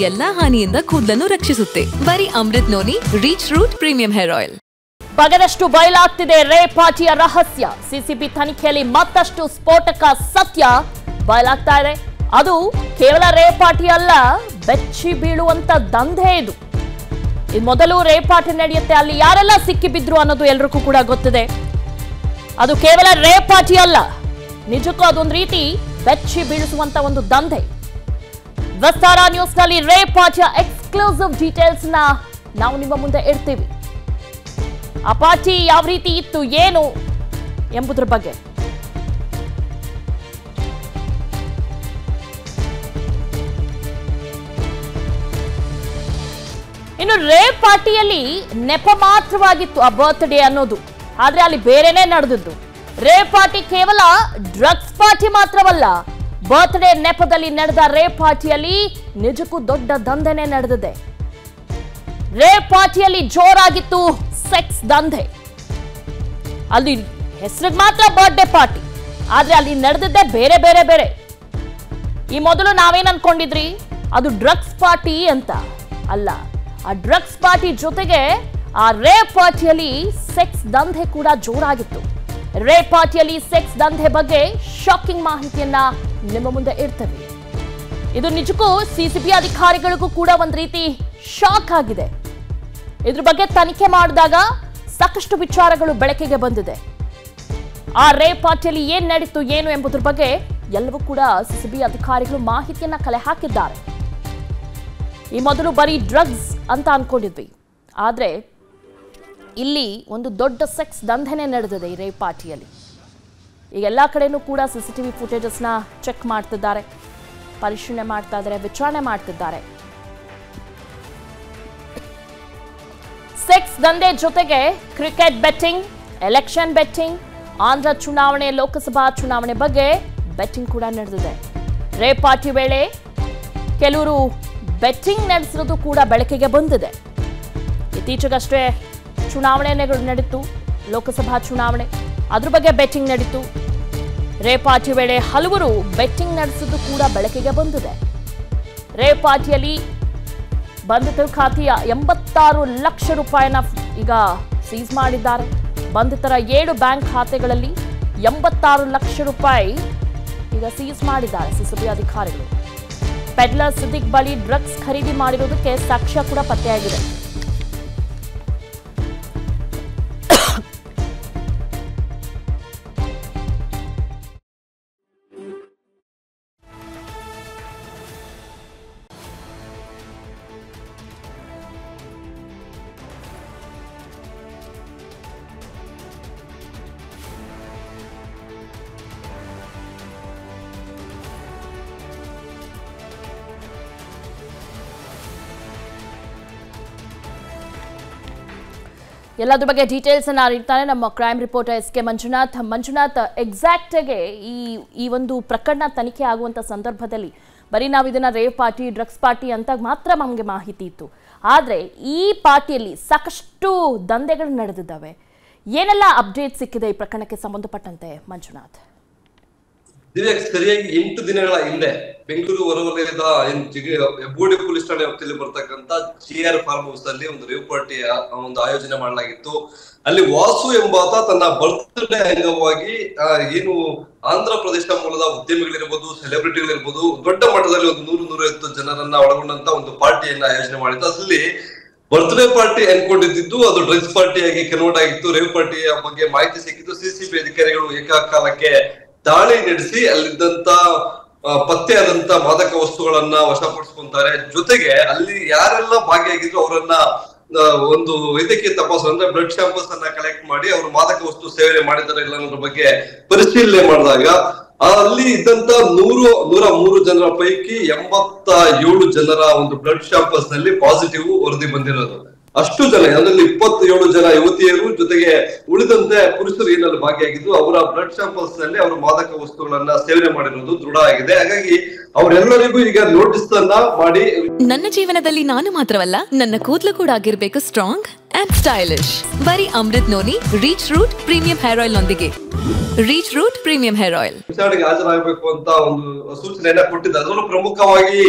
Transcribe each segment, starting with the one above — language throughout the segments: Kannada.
ಎಲ್ಲಾ ಹಾನಿಯಿಂದ ಕೂದಲನ್ನು ರಕ್ಷಿಸುತ್ತೆ ಬರೀ Amrut noni reach root premium hair oil ಬಗದಷ್ಟು ಬಯಲಾಗ್ತಿದೆ ರೇ ಪಾರ್ಟಿಯ ರಹಸ್ಯ ಸಿಸಿಬಿ ತನಿಖೆಯಲ್ಲಿ ಮತ್ತಷ್ಟು ಸ್ಫೋಟಕ ಸತ್ಯ ಬಯಲಾಗ್ತಾ ಇದೆ ಅದು ಕೇವಲ ರೇ ಪಾರ್ಟಿ ಅಲ್ಲ ಬೆಚ್ಚಿ ಬೀಳುವಂತ ದಂಧೆ ಇದು ಇದು ಮೊದಲು ರೇ ಪಾರ್ಟಿ ನಡೆಯುತ್ತೆ ಅಲ್ಲಿ ಯಾರೆಲ್ಲ ಸಿಕ್ಕಿ ಬಿದ್ರು ಅನ್ನೋದು ಎಲ್ರಿಗೂ ಕೂಡ ಗೊತ್ತಿದೆ ಅದು ಕೇವಲ ರೇ ಪಾರ್ಟಿ ಅಲ್ಲ ನಿಜಕ್ಕೂ ಅದೊಂದು ರೀತಿ ಬೆಚ್ಚಿ ಬೀಳಿಸುವಂತ ಒಂದು ದಂಧೆ ವಿಸ್ತಾರ ನ್ಯೂಸ್ನಲ್ಲಿ ರೇ ಪಾರ್ಟಿಯ ಎಕ್ಸ್ಕ್ಲೂಸಿವ್ ಡೀಟೇಲ್ಸ್ ನ ನಾವು ನಿಮ್ಮ ಮುಂದೆ ಇಡ್ತೀವಿ ಆ ಪಾರ್ಟಿ ಯಾವ ರೀತಿ ಇತ್ತು ಏನು ಎಂಬುದ್ರ ಬಗ್ಗೆ ಇನ್ನು ರೇ ಪಾರ್ಟಿಯಲ್ಲಿ ನೆಪ ಮಾತ್ರವಾಗಿತ್ತು ಆ ಬರ್ತ್ಡೇ ಅನ್ನೋದು ಆದ್ರೆ ಅಲ್ಲಿ ಬೇರೆನೇ ನಡೆದಿದ್ದು ರೇ ಪಾರ್ಟಿ ಕೇವಲ ಡ್ರಗ್ಸ್ ಪಾರ್ಟಿ ಮಾತ್ರವಲ್ಲ ಬರ್ತ್ಡೇ ನೆಪದಲ್ಲಿ ನಡೆದ ರೇ ಪಾರ್ಟಿಯಲ್ಲಿ ನಿಜಕ್ಕೂ ದೊಡ್ಡ ದಂಧೆನೇ ನಡೆದಿದೆ ರೇ ಪಾರ್ಟಿಯಲ್ಲಿ ಜೋರಾಗಿತ್ತು ಸೆಕ್ಸ್ ದಂಧೆ ಅಲ್ಲಿ ಹೆಸರಿಗೆ ಮಾತ್ರ ಬರ್ಡೇ ಪಾರ್ಟಿ ಆದ್ರೆ ಅಲ್ಲಿ ನಡೆದಿದ್ದೆ ಬೇರೆ ಬೇರೆ ಬೇರೆ ಈ ಮೊದಲು ನಾವೇನ್ ಅನ್ಕೊಂಡಿದ್ರಿ ಅದು ಡ್ರಗ್ಸ್ ಪಾರ್ಟಿ ಅಂತ ಅಲ್ಲ ಆ ಡ್ರಗ್ಸ್ ಪಾರ್ಟಿ ಜೊತೆಗೆ ಆ ರೇ ಪಾರ್ಟಿಯಲ್ಲಿ ಸೆಕ್ಸ್ ದಂಧೆ ಕೂಡ ಜೋರಾಗಿತ್ತು ರೇ ಪಾರ್ಟಿಯಲ್ಲಿ ಸೆಕ್ಸ್ ದಂಧೆ ಬಗ್ಗೆ ಶಾಕಿಂಗ್ ಮಾಹಿತಿಯನ್ನ ನಿಮ್ಮ ಮುಂದೆ ಇಡ್ತೇವೆ ಇದು ನಿಜಕ್ಕೂ ಸಿಸಿಬಿ ಅಧಿಕಾರಿಗಳಿಗೂ ಕೂಡ ಒಂದ್ ರೀತಿ ಶಾಕ್ ಆಗಿದೆ ಇದ್ರ ಬಗ್ಗೆ ತನಿಖೆ ಮಾಡಿದಾಗ ಸಾಕಷ್ಟು ವಿಚಾರಗಳು ಬೆಳಕಿಗೆ ಬಂದಿದೆ ಆ ರೇ ಪಾರ್ಟಿಯಲ್ಲಿ ಏನ್ ನಡೀತು ಏನು ಎಂಬುದ್ರ ಬಗ್ಗೆ ಎಲ್ಲವೂ ಕೂಡ ಸಿಸಿಬಿ ಅಧಿಕಾರಿಗಳು ಮಾಹಿತಿಯನ್ನ ಕಲೆ ಹಾಕಿದ್ದಾರೆ ಈ ಮೊದಲು ಬರೀ ಡ್ರಗ್ಸ್ ಅಂತ ಅನ್ಕೊಂಡಿದ್ವಿ ಆದ್ರೆ ಇಲ್ಲಿ ಒಂದು ದೊಡ್ಡ ಸೆಕ್ಸ್ ದಂಧೆನೇ ನಡೆದಿದೆ ಈ ರೇ ಪಾರ್ಟಿಯಲ್ಲಿ ಈಗ ಎಲ್ಲ ಕಡೆನೂ ಕೂಡ ಸಿಸಿಟಿವಿ ಫುಟೇಜಸ್ನ ಚೆಕ್ ಮಾಡ್ತಿದ್ದಾರೆ ಪರಿಶೀಲನೆ ಮಾಡ್ತಾ ಇದ್ದಾರೆ ವಿಚಾರಣೆ ಮಾಡ್ತಿದ್ದಾರೆ ಸೆಕ್ಸ್ ದಂಧೆ ಜೊತೆಗೆ cricket betting election betting Andhra ಚುನಾವಣೆ ಲೋಕಸಭಾ ಚುನಾವಣೆ ಬಗ್ಗೆ ಬೆಟ್ಟಿಂಗ್ ಕೂಡ ನಡೆದಿದೆ ರೇ ಪಾರ್ಟಿ ವೇಳೆ ಕೆಲವರು ಬೆಟ್ಟಿಂಗ್ ನಡೆಸಿರೋದು ಕೂಡ ಬೆಳಕಿಗೆ ಬಂದಿದೆ ಇತ್ತೀಚೆಗಷ್ಟೇ ಚುನಾವಣೆಗಳು ನಡೀತು ಲೋಕಸಭಾ ಚುನಾವಣೆ ಅದ್ರ ಬಗ್ಗೆ ಬೆಟ್ಟಿಂಗ್ ನಡೀತು ರೇ ಪಾರ್ಟಿ ವೇಳೆ ಹಲವರು ಬೆಟ್ಟಿಂಗ್ ನಡೆಸಿದ್ದು ಕೂಡ ಬೆಳಕಿಗೆ ಬಂದಿದೆ ರೇ ಪಾರ್ಟಿಯಲ್ಲಿ ಬಂಧಿತರ ಖಾತೆಯ ಎಂಬತ್ತಾರು ಲಕ್ಷ ರೂಪಾಯಿನ ಈಗ ಸೀಸ್ ಮಾಡಿದ್ದಾರೆ ಬಂಧಿತರ ಏಳು ಬ್ಯಾಂಕ್ ಖಾತೆಗಳಲ್ಲಿ ಎಂಬತ್ತಾರು ಲಕ್ಷ ರೂಪಾಯಿ ಈಗ ಸೀಸ್ ಮಾಡಿದ್ದಾರೆ ಸಿಸಿಬಿ ಅಧಿಕಾರಿಗಳು ಪೆಡ್ಲರ್ ಸಿದ್ದಿಕ್ ಬಳಿ ಡ್ರಗ್ಸ್ ಖರೀದಿ ಮಾಡಿರೋದಕ್ಕೆ ಸಾಕ್ಷ್ಯ ಕೂಡ ಪತ್ತೆಯಾಗಿದೆ ಎಲ್ಲದ್ರ ಬಗ್ಗೆ ಡೀಟೇಲ್ಸ್ ಅನ್ನ ನೀಡ್ತಾನೆ ನಮ್ಮ crime reporter S K Manjunath Manjunath exact ಆಗಿ ಈ ಈ ಒಂದು ಪ್ರಕರಣ ತನಿಖೆ ಆಗುವಂತ ಸಂದರ್ಭದಲ್ಲಿ ಬರೀ ನಾವು ಇದನ್ನ ರೇವ್ ಪಾರ್ಟಿ ಡ್ರಗ್ಸ್ ಪಾರ್ಟಿ ಅಂತ ಮಾತ್ರ ನಮಗೆ ಮಾಹಿತಿ ಇತ್ತು ಆದ್ರೆ ಈ ಪಾರ್ಟಿಯಲ್ಲಿ ಸಾಕಷ್ಟು ದಂಧೆಗಳು ನಡೆದಿದ್ದಾವೆ ಏನೆಲ್ಲ ಅಪ್ಡೇಟ್ ಸಿಕ್ಕಿದೆ ಈ ಪ್ರಕರಣಕ್ಕೆ ಸಂಬಂಧಪಟ್ಟಂತೆ ಮಂಜುನಾಥ್ ದಿವ್ಯ ಸರಿಯಾಗಿ ಎಂಟು ದಿನಗಳ ಹಿಂದೆ ಬೆಂಗಳೂರು ಹೊರವಲಯದ ಏನ್ ಜಿಗಿ- ಹೆಬ್ಬಗೋಡಿ ಪೊಲೀಸ್ ಠಾಣೆ ವ್ಯಾಪ್ತಿಯಲ್ಲಿ ಬರ್ತಕ್ಕಂತ ಜಿ ಆರ್ ಫಾರ್ಮ್ ಹೌಸ್ ಅಲ್ಲಿ ಒಂದು ರೇವ್ ಪಾರ್ಟಿ ಒಂದು ಆಯೋಜನೆ ಮಾಡಲಾಗಿತ್ತು ಅಲ್ಲಿ ವಾಸು ಎಂಬಾತ ತನ್ನ ಬರ್ತ್ಡೇ ಅಂಗವಾಗಿ ಆ, ಏನು ಆಂಧ್ರ ಪ್ರದೇಶ ಮೂಲದ ಉದ್ಯಮಿಗಳಿರ್ಬೋದು ಸೆಲೆಬ್ರಿಟಿಗಳಿರ್ಬೋದು ದೊಡ್ಡ ಮಟ್ಟದಲ್ಲಿ ಒಂದು ನೂರು ನೂರೈವತ್ತು ಜನರನ್ನ ಒಳಗೊಂಡಂತ ಒಂದು ಪಾರ್ಟಿಯನ್ನ ಆಯೋಜನೆ ಮಾಡಿತ್ತು ಅದ್ರಲ್ಲಿ ಬರ್ತ್ಡೇ ಪಾರ್ಟಿ ಅನ್ಕೊಂಡಿದ್ದು ಅದು ಡ್ರಗ್ಸ್ ಪಾರ್ಟಿಯಾಗಿ ಕನ್ವರ್ಟ್ ಆಗಿತ್ತು ರೇವ್ ಪಾರ್ಟಿಯ ಬಗ್ಗೆ ಮಾಹಿತಿ ಸಿಕ್ಕಿದ್ದು ಸಿಸಿಬಿ ಅಧಿಕಾರಿಗಳು ಏಕಕಾಲಕ್ಕೆ ದಾಳಿ ನಡೆಸಿ ಅಲ್ಲಿದ್ದಂತ ಆ, ಪತ್ತೆಯಾದಂತ ಮಾದಕ ವಸ್ತುಗಳನ್ನ ವಶಪಡಿಸ್ಕೊಂತಾರೆ ಜೊತೆಗೆ ಅಲ್ಲಿ ಯಾರೆಲ್ಲ ಭಾಗಿಯಾಗಿದ್ರು ಅವರನ್ನ ಆ, ಒಂದು ವೈದ್ಯಕೀಯ ತಪಾಸಣೆ ಅಂದ್ರೆ ಬ್ಲಡ್ ಸ್ಯಾಂಪಲ್ಸ್ ಅನ್ನ ಕಲೆಕ್ಟ್ ಮಾಡಿ ಅವರು ಮಾದಕ ವಸ್ತು ಸೇವನೆ ಮಾಡಿದ್ದಾರೆ ಇಲ್ಲ ಅನ್ನೋದ್ರ ಬಗ್ಗೆ ಪರಿಶೀಲನೆ ಮಾಡಿದಾಗ ಆ ಅಲ್ಲಿ ಇದ್ದಂತ ನೂರು ನೂರ ಮೂರು ಜನರ ಪೈಕಿ ಎಂಬತ್ತ ಏಳು ಜನರ ಒಂದು ಬ್ಲಡ್ ಸ್ಯಾಂಪಲ್ಸ್ ನಲ್ಲಿ ಪಾಸಿಟಿವ್ ವರದಿ ಬಂದಿರೋದು ಅಷ್ಟು ಜನ ಅದರಲ್ಲಿ ಇಪ್ಪತ್ತೇಳು ಜನ ಯುವತಿಯರು ಜೊತೆಗೆ ಉಳಿದಂತೆ ಪುರುಷರು ಏನಲ್ಲಿ ಭಾಗಿಯಾಗಿದ್ದು ಅವರ ಬ್ಲಡ್ ಸ್ಯಾಂಪಲ್ಸ್ ನಲ್ಲಿ ಅವರು ಮಾದಕ ವಸ್ತುಗಳನ್ನ ಸೇವನೆ ಮಾಡಿರೋದು ದೃಢ ಆಗಿದೆ ಹಾಗಾಗಿ ಅವರೆಲ್ಲರಿಗೂ ಈಗ ನೋಟಿಸ್ ಅನ್ನ ಮಾಡಿ ನನ್ನ ಜೀವನದಲ್ಲಿ ನಾನು ಮಾತ್ರವಲ್ಲ ನನ್ನ ಕೂದಲು ಕೂಡ ಆಗಿರ್ಬೇಕು ಸ್ಟ್ರಾಂಗ್ ಅಂಡ್ ಸ್ಟೈಲಿಶ್ ಬರೀ Amrut noni reach root premium hair oil ನೊಂದಿಗೆ reach root premium hair oil ವಿಚಾರಣೆಗೆ ಹಾಜರಾಗಬೇಕು ಅಂತ ಒಂದು ಸೂಚನೆಯನ್ನ ಕೊಟ್ಟಿದ್ದ ಅದರಲ್ಲೂ ಪ್ರಮುಖವಾಗಿ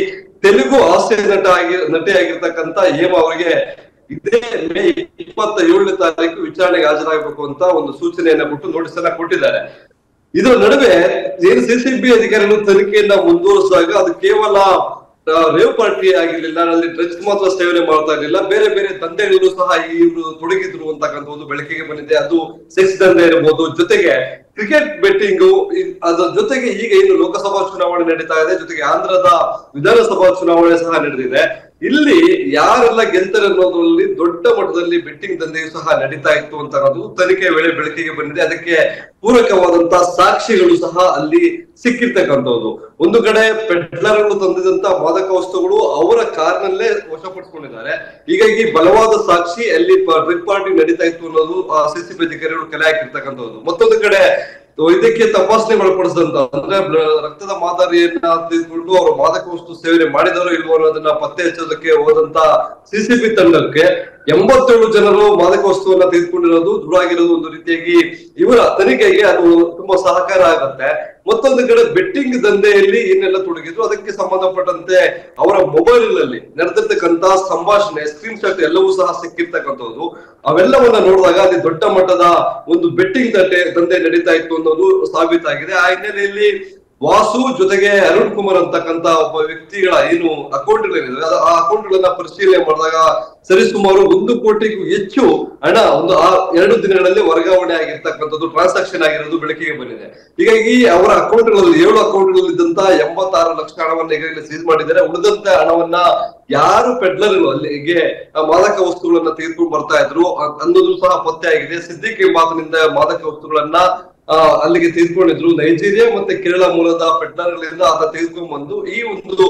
ತೆಲುಗು ಹಾಸ್ಯ ನಟ ಆಗಿ ನಟಿಯಾಗಿರ್ತಕ್ಕಂತ ಹೇಮ ಅವರಿಗೆ ಇದೇ ಮೇ ಇಪ್ಪತ್ತ ಏಳನೇ ತಾರೀಕು ವಿಚಾರಣೆಗೆ ಹಾಜರಾಗಬೇಕು ಅಂತ ಒಂದು ಸೂಚನೆಯನ್ನ ಕೊಟ್ಟು ನೋಟಿಸ್ ಅನ್ನ ಕೊಟ್ಟಿದ್ದಾರೆ ಇದರ ನಡುವೆ ಏನು ಸಿಸಿಬಿ ಅಧಿಕಾರಿಗಳು ತನಿಖೆಯನ್ನ ಮುಂದುವರಿಸಿದಾಗ ಅದು ಕೇವಲ ಆ, ರೇವ್ ಪಾರ್ಟಿ ಆಗಿರ್ಲಿಲ್ಲ ಅಲ್ಲಿ ಡ್ರಗ್ಸ್ ಮಾತ್ರ ಸೇವನೆ ಮಾಡ್ತಾ ಇರ್ಲಿಲ್ಲ ಬೇರೆ ಬೇರೆ ದಂಧೆಗಳು ಸಹ ಇವರು ತೊಡಗಿದ್ರು ಅಂತಕ್ಕಂಥದ್ದು ಬೆಳಕಿಗೆ ಬಂದಿದೆ ಅದು ಸೆಕ್ಸ್ ದಂಧೆ ಇರಬಹುದು ಜೊತೆಗೆ ಕ್ರಿಕೆಟ್ ಬೆಟ್ಟಿಂಗು ಅದರ ಜೊತೆಗೆ ಈಗ ಏನು ಲೋಕಸಭಾ ಚುನಾವಣೆ ನಡೀತಾ ಇದೆ ಜೊತೆಗೆ ಆಂಧ್ರದ ವಿಧಾನಸಭಾ ಚುನಾವಣೆ ಸಹ ನಡೆದಿದೆ ಇಲ್ಲಿ ಯಾರೆಲ್ಲ ಗೆಲ್ತಾರೆ ಅನ್ನೋದ್ರಲ್ಲಿ ದೊಡ್ಡ ಮಟ್ಟದಲ್ಲಿ ಬೆಟ್ಟಿಂಗ್ ದಂಧೆಯು ಸಹ ನಡೀತಾ ಇತ್ತು ಅಂತ ಅನ್ನೋದು ತನಿಖೆ ವೇಳೆ ಬೆಳಕಿಗೆ ಬಂದಿದೆ ಅದಕ್ಕೆ ಪೂರಕವಾದಂತಹ ಸಾಕ್ಷಿಗಳು ಸಹ ಅಲ್ಲಿ ಸಿಕ್ಕಿರ್ತಕ್ಕಂಥದ್ದು ಒಂದು ಕಡೆ ಪೆಟ್ಲರ್ಗಳು ತಂದಿದಂತ ಮಾದಕ ವಸ್ತುಗಳು ಅವರ ಕಾರ್ನಲ್ಲೇ ವಶಪಡಿಸಿಕೊಂಡಿದ್ದಾರೆ ಹೀಗಾಗಿ ಬಲವಾದ ಸಾಕ್ಷಿ ಅಲ್ಲಿ ಡ್ರಗ್ ಪಾರ್ಟಿ ನಡೀತಾ ಇತ್ತು ಅನ್ನೋದು ಸಿಸಿಬಿ ಅಧಿಕಾರಿಗಳು ಕಲೆ ಹಾಕಿರ್ತಕ್ಕಂಥದ್ದು ಮತ್ತೊಂದು ಕಡೆ ವೈದ್ಯಕೀಯ ತಪಾಸಣೆ ಒಳಪಡಿಸಿದಂತ ಅಂದ್ರೆ ಬ್ಲ- ರಕ್ತದ ಮಾದರಿಯನ್ನ ತೆಗೆದುಕೊಂಡು ಅವರು ಮಾದಕ ವಸ್ತು ಸೇವನೆ ಮಾಡಿದಾರೋ ಇಲ್ವೋ ಅನ್ನೋದನ್ನ ಪತ್ತೆ ಹಚ್ಚೋದಕ್ಕೆ ಹೋದಂತ ಸಿಸಿಬಿ ತಂಡಕ್ಕೆ ಎಂಬತ್ತೇಳು ಜನರು ಮಾದಕ ವಸ್ತುವನ್ನ ತೆಗೆದುಕೊಂಡಿರೋದು ದೃಢ ಆಗಿರೋದು ಒಂದು ರೀತಿಯಾಗಿ ಇವರ ತನಿಖೆಗೆ ಅದು ತುಂಬಾ ಸಹಕಾರ ಆಗುತ್ತೆ ಮತ್ತೊಂದು ಕಡೆ ಬೆಟ್ಟಿಂಗ್ ದಂಧೆಯಲ್ಲಿ ಏನೆಲ್ಲ ತೊಡಗಿದ್ರು ಅದಕ್ಕೆ ಸಂಬಂಧಪಟ್ಟಂತೆ ಅವರ ಮೊಬೈಲ್ ನಲ್ಲಿ ನಡೆದಿರ್ತಕ್ಕಂತ ಸಂಭಾಷಣೆ ಸ್ಕ್ರೀನ್ ಶಾಟ್ ಎಲ್ಲವೂ ಸಹ ಸಿಕ್ಕಿರ್ತಕ್ಕಂಥದ್ದು ಅವೆಲ್ಲವನ್ನ ನೋಡಿದಾಗ ಅಲ್ಲಿ ದೊಡ್ಡ ಮಟ್ಟದ ಒಂದು ಬೆಟ್ಟಿಂಗ್ ದಂಧೆ ದಂಧೆ ನಡೀತಾ ಇತ್ತು ಅನ್ನೋದು ಸಾಬೀತಾಗಿದೆ ಆ ಹಿನ್ನೆಲೆಯಲ್ಲಿ ವಾಸು ಜೊತೆಗೆ ಅರುಣ್ ಕುಮಾರ್ ಅಂತಕ್ಕಂತ ಒಬ್ಬ ವ್ಯಕ್ತಿಗಳ ಏನು ಅಕೌಂಟ್ ಗಳಿದೆ ಆ ಅಕೌಂಟ್ ಗಳನ್ನ ಪರಿಶೀಲನೆ ಮಾಡಿದಾಗ ಸರಿಸುಮಾರು ಒಂದು ಕೋಟಿಗೂ ಹೆಚ್ಚು ಹಣ ಒಂದು ಆ ಎರಡು ದಿನಗಳಲ್ಲಿ ವರ್ಗಾವಣೆ ಆಗಿರ್ತಕ್ಕಂಥದ್ದು ಟ್ರಾನ್ಸಾಕ್ಷನ್ ಆಗಿರೋದು ಬೆಳಕಿಗೆ ಬಂದಿದೆ ಹೀಗಾಗಿ ಅವರ ಅಕೌಂಟ್ ಗಳಲ್ಲಿ ಏಳು ಅಕೌಂಟ್ ಗಳಲ್ಲಿದ್ದಂತ ಎಂಬತ್ತಾರು ಲಕ್ಷ ಹಣವನ್ನ ಈಗಾಗಲೇ ಸೀಸ್ ಮಾಡಿದ್ದಾರೆ ಉಳಿದಂತ ಹಣವನ್ನ ಯಾರು ಪೆಡ್ಲರ್ಗಳು ಅಲ್ಲಿಗೆ ಆ ಮಾದಕ ವಸ್ತುಗಳನ್ನ ತೆಗೆದುಕೊಂಡು ಬರ್ತಾ ಇದ್ರು ಅ- ಅನ್ನೋದು ಸಹ ಪತ್ತೆ ಆಗಿದೆ ಸಿದ್ದಿಕ್ ಎಂಬಾತನಿಂದ ಮಾದಕ ವಸ್ತುಗಳನ್ನ ಆ, ಅಲ್ಲಿಗೆ ತೆಗೆದುಕೊಂಡಿದ್ರು ನೈಜೀರಿಯಾ ಮತ್ತೆ ಕೇರಳ ಮೂಲದ ಪೆಟ್ಲರ್ಗಳಿಂದ ಆತ ತೆಗೆದುಕೊಂಡು ಬಂದು ಈ ಒಂದು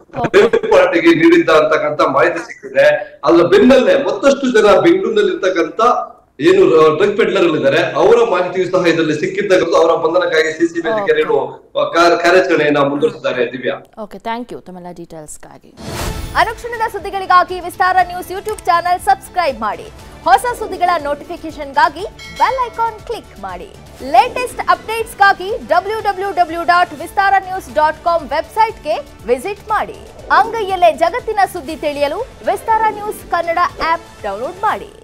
ಪಾರ್ಟಿಗೆ ನೀಡಿದ್ದ ಅಂತಕ್ಕಂತ ಮಾಹಿತಿ ಸಿಕ್ಕಿದೆ ಅದರ ಬೆನ್ನಲ್ಲೇ ಮತ್ತಷ್ಟು ಜನ ಬೆಂಗಳೂರಿನಲ್ಲಿ ಇರ್ತಕ್ಕಂತ ಏನು ಡ್ರಗ್ ಪೆಡ್ಲರ್ಗಳಿದ್ದಾರೆ ಅವರ ಮಾಹಿತಿಯು ಸಹ ಇದರಲ್ಲಿ ಸಿಕ್ಕಿದ್ದಕ್ಕಂಥ ಅವರ ಬಂಧನಕ್ಕಾಗಿ ಸಿಸಿಬಿ ಅಧಿಕಾರಿಗಳು ಆ, ಕಾರ್ಯ- ಕಾರ್ಯಾಚರಣೆಯನ್ನ ಮುಂದುವರಿಸಿದ್ದಾರೆ ದಿವ್ಯಾ ಓಕೆ ಥ್ಯಾಂಕ್ ಯು ತಮ್ಮೆಲ್ಲ ಡೀಟೇಲ್ಸ್ಗಾಗಿ ಅನುಕ್ಷಣದ ಸುದ್ದಿಗಳಿಗಾಗಿ Vistara news YouTube channel subscribe ಮಾಡಿ ಹೊಸ ಸುದ್ದಿಗಳ ನೋಟಿಫಿಕೇಶನ್ಗಾಗಿ ಬೆಲ್ ಐಕಾನ್ ಕ್ಲಿಕ್ ಮಾಡಿ ಲೇಟೆಸ್ಟ್ ಅಪ್ಡೇಟ್ಸ್ಗಾಗಿ W W W dot Vistara news dot com ವೆಬ್ಸೈಟ್ಗೆ ವಿಸಿಟ್ ಮಾಡಿ ಅಂಗೈಯಲ್ಲೇ ಜಗತ್ತಿನ ಸುದ್ದಿ ತಿಳಿಯಲು Vistara news Kannada app download ಮಾಡಿ